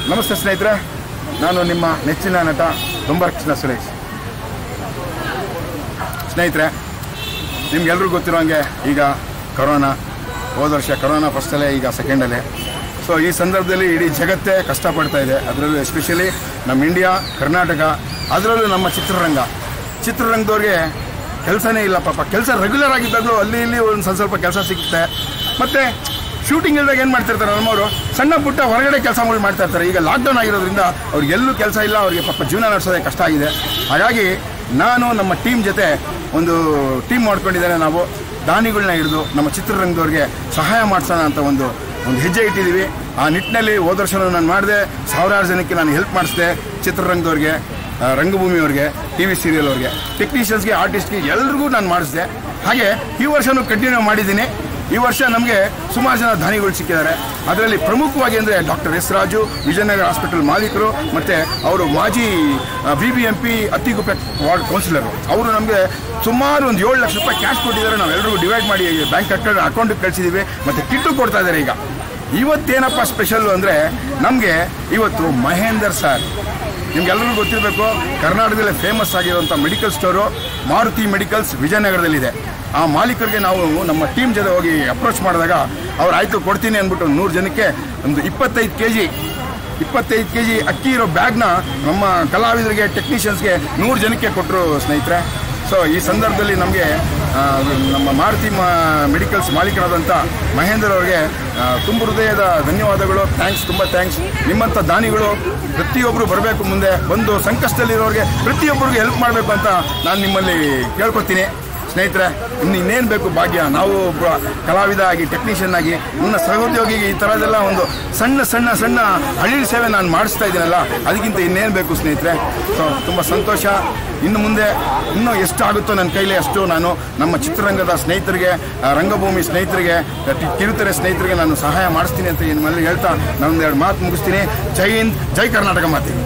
ನಮಸ್ತೆ ಸ್ನೇಹಿತರೆ ನಾನು ನಿಮ್ಮ ನೆಚ್ಚಿನ ನಟ ದುಂಬರಕೃಷ್ಣ ಸುರೇಶ್ ಸ್ನೇಹಿತರೆ ನಿಮ್ಗೆಲ್ರಿಗೂ ಗೊತ್ತಿರೋ ಹಾಗೆ ಈಗ ಕೊರೋನಾ ಹೋದ ವರ್ಷ ಕೊರೋನಾ ಫಸ್ಟಲ್ಲೇ ಈಗ ಸೆಕೆಂಡಲ್ಲೇ ಸೊ ಈ ಸಂದರ್ಭದಲ್ಲಿ ಇಡೀ ಜಗತ್ತೇ ಕಷ್ಟಪಡ್ತಾ ಇದೆ ಅದರಲ್ಲೂ ಎಸ್ಪೆಷಲಿ ನಮ್ಮ ಇಂಡಿಯಾ ಕರ್ನಾಟಕ ಅದರಲ್ಲೂ ನಮ್ಮ ಚಿತ್ರರಂಗ ಚಿತ್ರರಂಗದವ್ರಿಗೆ ಕೆಲಸನೇ ಇಲ್ಲ ಪಾಪ ಕೆಲಸ ರೆಗ್ಯುಲರ್ ಆಗಿದ್ದಾಗಲೂ ಅಲ್ಲಿ ಇಲ್ಲಿ ಒಂದು ಸ್ವಲ್ಪ ಸ್ವಲ್ಪ ಕೆಲಸ ಸಿಗುತ್ತೆ ಮತ್ತು ಶೂಟಿಂಗ್ ಇಲ್ದಾಗ ಏನು ಮಾಡ್ತಿರ್ತಾರೆ ನಮ್ಮವರು ಸಣ್ಣ ಪುಟ್ಟ ಹೊರಗಡೆ ಕೆಲಸಗಳು ಮಾಡ್ತಾ ಇರ್ತಾರೆ ಈಗ ಲಾಕ್ಡೌನ್ ಆಗಿರೋದ್ರಿಂದ ಅವ್ರಿಗೆ ಎಲ್ಲೂ ಕೆಲಸ ಇಲ್ಲ ಅವರಿಗೆ ಪಾಪ ಜೀವನ ನಡೆಸೋದೇ ಕಷ್ಟ ಆಗಿದೆ ಹಾಗಾಗಿ ನಾನು ನಮ್ಮ ಟೀಮ್ ಜೊತೆ ಒಂದು ಟೀಮ್ ಮಾಡ್ಕೊಂಡಿದ್ದೇನೆ ನಾವು ದಾನಿಗಳನ್ನ ಹಿಡಿದು ನಮ್ಮ ಚಿತ್ರರಂಗದವ್ರಿಗೆ ಸಹಾಯ ಮಾಡಿಸೋಣ ಅಂತ ಒಂದು ಒಂದು ಹೆಜ್ಜೆ ಇಟ್ಟಿದ್ದೀವಿ ಆ ನಿಟ್ಟಿನಲ್ಲಿ ಹೋದ ವರ್ಷನೂ ನಾನು ಮಾಡಿದೆ ಸಾವಿರಾರು ಜನಕ್ಕೆ ನಾನು ಹೆಲ್ಪ್ ಮಾಡಿಸಿದೆ ಚಿತ್ರರಂಗದವ್ರಿಗೆ ಆ, ರಂಗಭೂಮಿಯವ್ರಿಗೆ ಟಿ ವಿ ಸೀರಿಯಲ್ ಅವ್ರಿಗೆ ಟೆಕ್ನಿಷಿಯನ್ಸ್ಗೆ ಆರ್ಟಿಸ್ಟ್ಗೆ ಎಲ್ರಿಗೂ ನಾನು ಮಾಡಿಸಿದೆ ಹಾಗೆ ಈ ವರ್ಷನೂ ಕಂಟಿನ್ಯೂ ಮಾಡಿದ್ದೀನಿ ಈ ವರ್ಷ ನಮಗೆ ಸುಮಾರು ಜನ ದಾನಿಗಳು ಸಿಕ್ಕಿದ್ದಾರೆ ಅದರಲ್ಲಿ ಪ್ರಮುಖವಾಗಿ ಅಂದರೆ doctor S Raju Vijayanagara hospital ಮಾಲೀಕರು ಮತ್ತು ಅವರು ಮಾಜಿ B B M P Attiguppe ward councillor ಅವರು ನಮಗೆ ಸುಮಾರು ಒಂದು ಏಳು ಲಕ್ಷ ರೂಪಾಯಿ ಕ್ಯಾಶ್ ಕೊಟ್ಟಿದ್ದಾರೆ ನಾವು ಎಲ್ರಿಗೂ ಡಿವೈಡ್ ಮಾಡಿ ಬ್ಯಾಂಕ್ ಅಕೌಂಟ್ ಅಕೌಂಟಿಗೆ ಕಳಿಸಿದ್ದೀವಿ ಮತ್ತು ಕಿಟ್ಟು ಕೊಡ್ತಾ ಇದ್ದಾರೆ ಈಗ ಇವತ್ತೇನಪ್ಪ ಸ್ಪೆಷಲ್ಲು ಅಂದರೆ ನಮಗೆ ಇವತ್ತು ಮಹೇಂದರ್ ಸರ್ ನಿಮ್ಗೆಲ್ಲರಿಗೂ ಗೊತ್ತಿರಬೇಕು ಕರ್ನಾಟಕದಲ್ಲಿ ಫೇಮಸ್ ಆಗಿರುವಂಥ ಮೆಡಿಕಲ್ ಸ್ಟೋರು ಮಾರುತಿ ಮೆಡಿಕಲ್ಸ್ ವಿಜಯನಗರದಲ್ಲಿದೆ ಆ ಮಾಲೀಕರಿಗೆ ನಾವು ನಮ್ಮ ಟೀಮ್ ಜೊತೆ ಹೋಗಿ ಅಪ್ರೋಚ್ ಮಾಡಿದಾಗ ಅವ್ರು ಆಯಿತು ಕೊಡ್ತೀನಿ ಅಂದ್ಬಿಟ್ಟು ನೂರು ಜನಕ್ಕೆ ಒಂದು ಇಪ್ಪತ್ತೈದು ಕೆ ಜಿ ಇಪ್ಪತ್ತೈದು ಕೆ ಜಿ ಅಕ್ಕಿ ಇರೋ ಬ್ಯಾಗ್ನ ನಮ್ಮ ಕಲಾವಿದರಿಗೆ ಟೆಕ್ನಿಷಿಯನ್ಸ್ಗೆ ನೂರು ಜನಕ್ಕೆ ಕೊಟ್ಟರು ಸ್ನೇಹಿತರೆ ಸೊ ಈ ಸಂದರ್ಭದಲ್ಲಿ ನಮಗೆ ನಮ್ಮ ಮಾರುತಿ ಮಾ ಮೆಡಿಕಲ್ಸ್ ಮಾಲೀಕರಾದಂಥ ಮಹೇಂದ್ರ ಅವರಿಗೆ ತುಂಬ ಹೃದಯದ ಧನ್ಯವಾದಗಳು ಥ್ಯಾಂಕ್ಸ್ ತುಂಬ ಥ್ಯಾಂಕ್ಸ್ ನಿಮ್ಮಂಥ ದಾನಿಗಳು ಪ್ರತಿಯೊಬ್ಬರು ಬರಬೇಕು ಮುಂದೆ ಬಂದು ಸಂಕಷ್ಟದಲ್ಲಿರೋರಿಗೆ ಪ್ರತಿಯೊಬ್ಬರಿಗೂ ಹೆಲ್ಪ್ ಮಾಡಬೇಕು ಅಂತ ನಾನು ನಿಮ್ಮಲ್ಲಿ ಕೇಳ್ಕೊತೀನಿ ಸ್ನೇಹಿತರೆ ಇನ್ನು ಇನ್ನೇನು ಬೇಕು ಭಾಗ್ಯ ನಾವು ಒಬ್ಬ ಕಲಾವಿದ ಆಗಿ ಟೆಕ್ನಿಷಿಯನ್ ಆಗಿ ನನ್ನ ಸಹೋದ್ಯೋಗಿಗೆ ಈ ಥರದೆಲ್ಲ ಒಂದು ಸಣ್ಣ ಸಣ್ಣ ಸಣ್ಣ ಹಳ್ಳಿ ಸೇವೆ ನಾನು ಮಾಡಿಸ್ತಾ ಇದ್ದೀನಲ್ಲ ಅದಕ್ಕಿಂತ ಇನ್ನೇನು ಬೇಕು ಸ್ನೇಹಿತರೆ ಸೊ ತುಂಬ ಸಂತೋಷ ಇನ್ನು ಮುಂದೆ ಇನ್ನೂ ಎಷ್ಟಾಗುತ್ತೋ ನನ್ನ ಕೈಲಿ ಅಷ್ಟು ನಾನು ನಮ್ಮ ಚಿತ್ರರಂಗದ ಸ್ನೇಹಿತರಿಗೆ ಆ, ರಂಗಭೂಮಿ ಸ್ನೇಹಿತರಿಗೆ ಟಿ- ಕಿರುತೆರೆ ಸ್ನೇಹಿತರಿಗೆ ನಾನು ಸಹಾಯ ಮಾಡಿಸ್ತೀನಿ ಅಂತ ನಿಮ್ಮಲ್ಲಿ ಹೇಳ್ತಾ ನಾನೊಂದೆರಡು ಮಾತು ಮುಗಿಸ್ತೀನಿ ಜೈ ಹಿಂದ್ ಜೈ ಕರ್ನಾಟಕ ಮಾತೆ